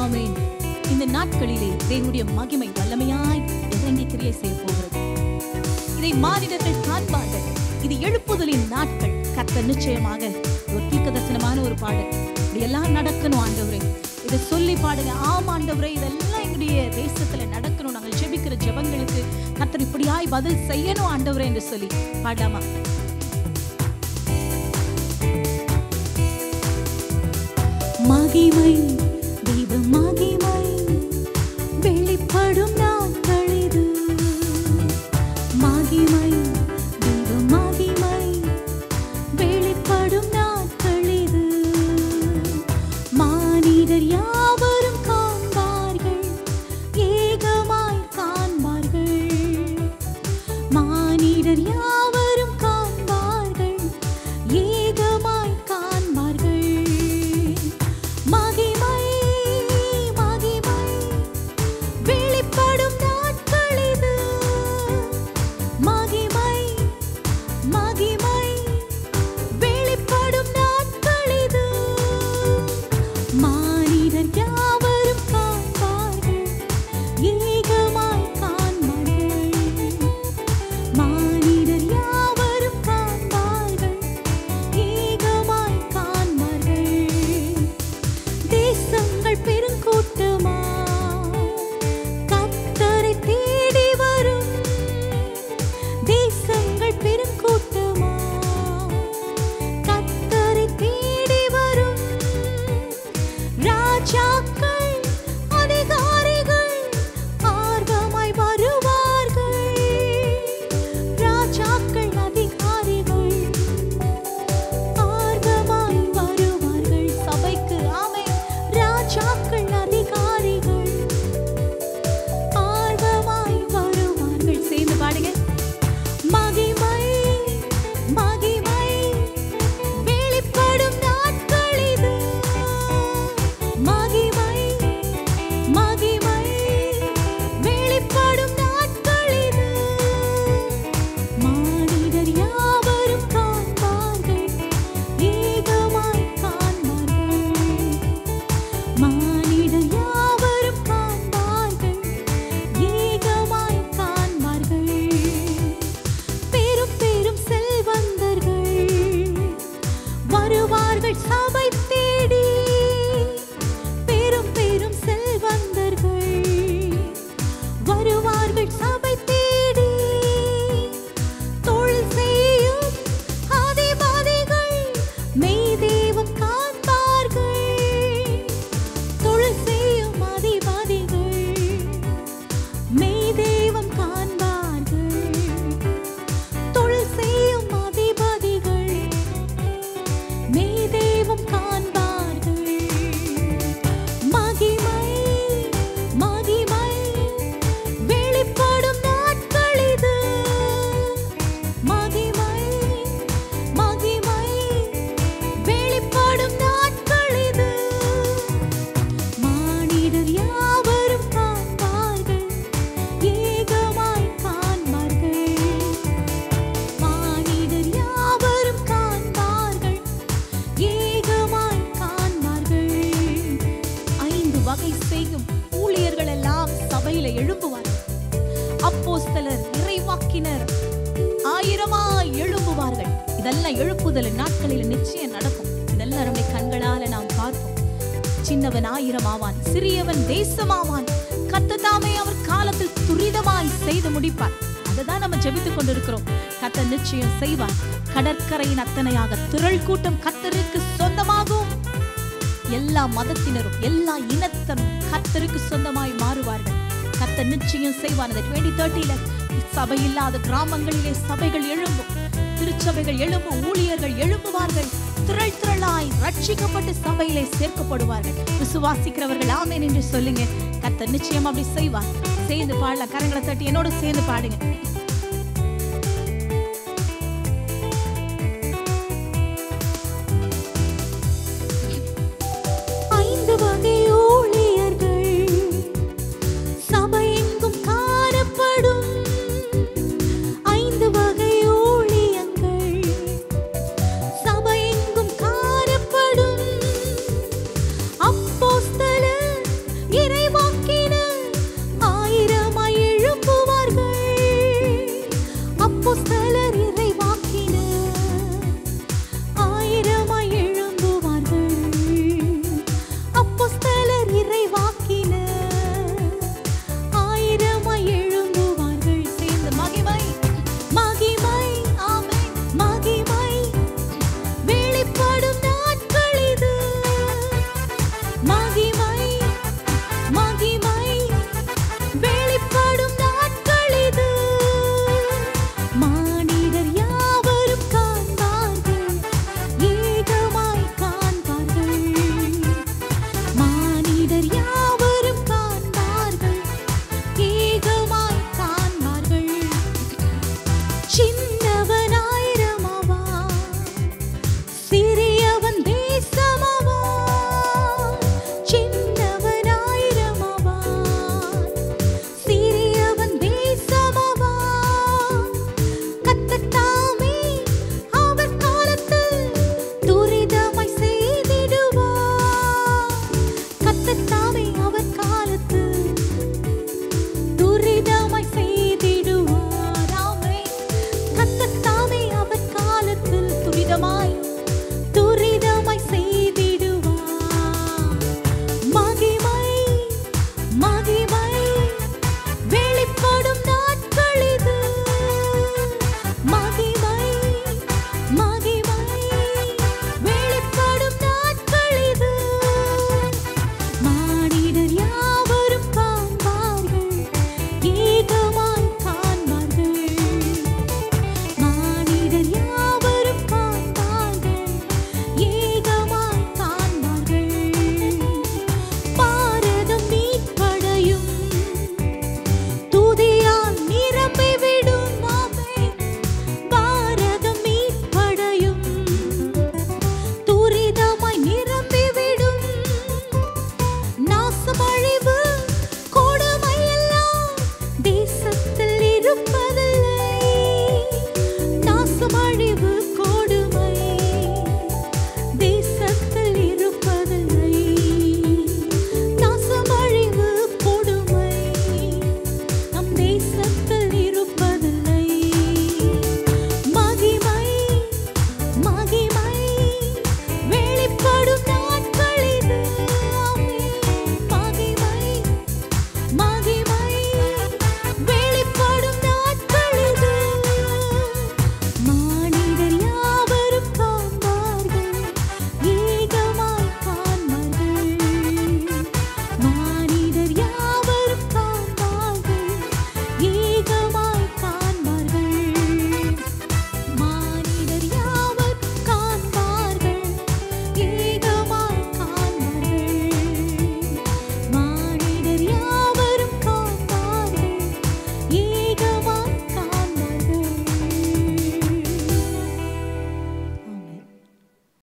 ஆமென் இந்த நாட்களிலே தேவனுடைய மகிமை வல்லமையாய் இறங்கி கிரியை செய்ய போகிறது இதை மானிடர்கள் காண்பார்கள் இது எழுப்புதலின் நாட்கள் கத்த நிச்சயமாக ஒரு தீர்க்க தரிசனமான ஒரு பாடல் இப்படி எல்லாம் நடக்கணும் ஆண்டவரே இதை சொல்லி பாடுங்க ஆம் ஆண்டவரே இதெல்லாம் எங்களுடைய தேசத்துல நடக்கணும் நாங்கள் ஜெபிக்கிற ஜெபங்களுக்கு கத்தர் இப்படியாய் பதில் செய்யணும் ஆண்டவரே என்று சொல்லி பாடாமா மகிமை தெய்வ மகிமை வெளிப்படும் நாட்கள் இது மகிமை தெய்வ மகிமை வெளிப்படும் நாட்கள் இது மானிடர் யாவரும் காண்பார்கள் ஏகமாய் காண்பார்கள் மானிடர் யாவரும் காண்பார்கள் ஏகமாய் காண்பார்கள் மகிமை மகிமை வெளிப்படும் நாட்கள் இது மகிமை மகிமை வெளிப்படும் நாட்கள் இது மானிடர் யாவரும் காண்பார்கள் ஏகமாய் காண்பார்கள் மானிடர் யாவரும் காண்பார்கள் ஏகமாய் காண்பார்கள் தேசங்கள் பெருங்கூட்டமா கத்தரை தேடி வரும் தேசங்கள் பெருங்கூட்டமா கத்தரை தேடி வரும் ராஜாக்கள் அதிகாரிகள் ஆர்வமாய் வருவார்கள் ராஜாக்கள் அதிகாரிகள் ஆர்வமாய் வருவார்கள் சபைக்கு ஆமை ராஜாக்கள் அதிகாரிகள் ஆர்வமாய் வருவார்கள் சேர்ந்து பாடுங்க மகிமை மகிமை வெளிப்படும் நாட்கள் இது மகிமை மகிமை வெளிப்படும் நாட்கள் இது மானிடர் யாவரும் காண்பார்கள் ஏகமாய் காண்பார்கள் மானிடர் யாவரும் காண்பார்கள் ஏகமாய் காண்பார்கள் பெரும் பெரும் செல்வந்தர்கள் வருவார்கள் சபை தேடி பெரும் பெரும் செல்வந்தர்கள் வருவார்கள் சபை தேடி தொழில் செய்யும் அதிபதிகள் மெய் தெய்வம் காண்பார்கள் தொழில் செய்யும் அதிபதிகள் மெய் தெய்வம் காண்பார்கள் தொழில் செய்யும் அதிபதிகள் மெய் தெய்வம் காண்பார்கள் மகிமை மகிமை வெளிப்படும் நாட்கள் இது மகிமை மகிமை வெளிப்படும் நாட்கள் இது மானிடர் யாவரும் காண்பார்கள் ஏகமாய் காண்பார்கள் மானிடர் யாவரும் காண்பார்கள் ஏகமாய் காண்பார்கள் ஐந்து வகை செய்யும் ஊழியர்கள் எல்லாம் சபையில எழும்புவார்கள் அப்போஸ்தலர் இறைவாக்கினர் ஆயிரமாய் எழும்புவார்கள் இதெல்லாம் எழுப்புதல் நாட்களில் நிச்சயம் நடக்கும் இதெல்லாம் நம்முடைய கண்களால நாம் பார்ப்போம் சின்னவன் ஆயிரம் ஆவான் சிறியவன் தேசமாவான் கத்ததாமே அவர் காலத்தில் துரிதமாய் செய்து முடிப்பார் அதுதான் நம்ம ஜெபித்துக் கொண்டிருக்கிறோம் கத்த நிச்சயம் செய்வார் கடற்கரையின் அத்தனையாக திரள் கூட்டம் கத்தருக்கு சொந்தமாகும் எல்லா மதத்தினரும் எல்லா இனத்தரும் கர்த்தருக்கு சொந்தமாய் மாறுவார்கள் கர்த்தர் நிச்சயம் செய்வார் அந்த டுவெண்ட்டி தேர்ட்டில சபை இல்லாத கிராமங்களிலே சபைகள் எழும்பும் திருச்சபைகள் எழும்பும் ஊழியர்கள் எழும்புவார்கள் திரள் திரளாய் ரட்சிக்கப்பட்டு சபையிலே சேர்க்கப்படுவார்கள் விசுவாசிக்கிறவர்கள் ஆமென் என்று சொல்லுங்க கர்த்தர் நிச்சயம் அப்படி செய்வார் சேர்ந்து பாடலாம் கரங்களை தட்டி என்னோட சேர்ந்து பாடுங்க